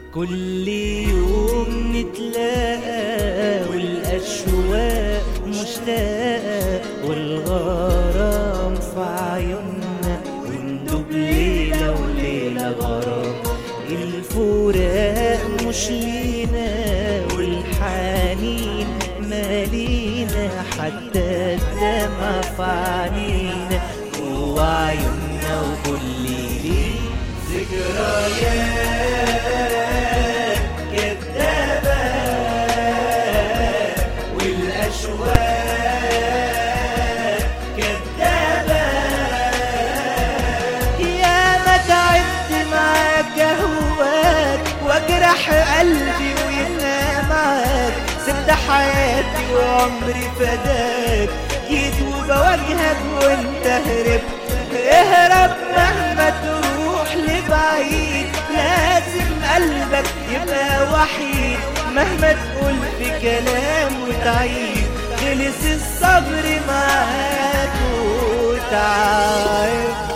كل يوم نتلاقى والأشواق مشتاقة والغرام في عيوننا وندوب ليلة وليلة غرام الفراق مش لينا والحنين مالينا حتى الدمع في عينينا جوا عيوننا وكل ليل ذكريات كدابة والأشواق كدابة يا ما تعبت معاك هواك واجرح قلبي ويبقى معاك سبت حياتي وعمري فداك جيت وبواجهك وانت هربت اهرب مهما تروح لبعيد لازم قلبك يبقى وحيد مهما تقول في كلام وتعيد خلص الصبر معاك وتعب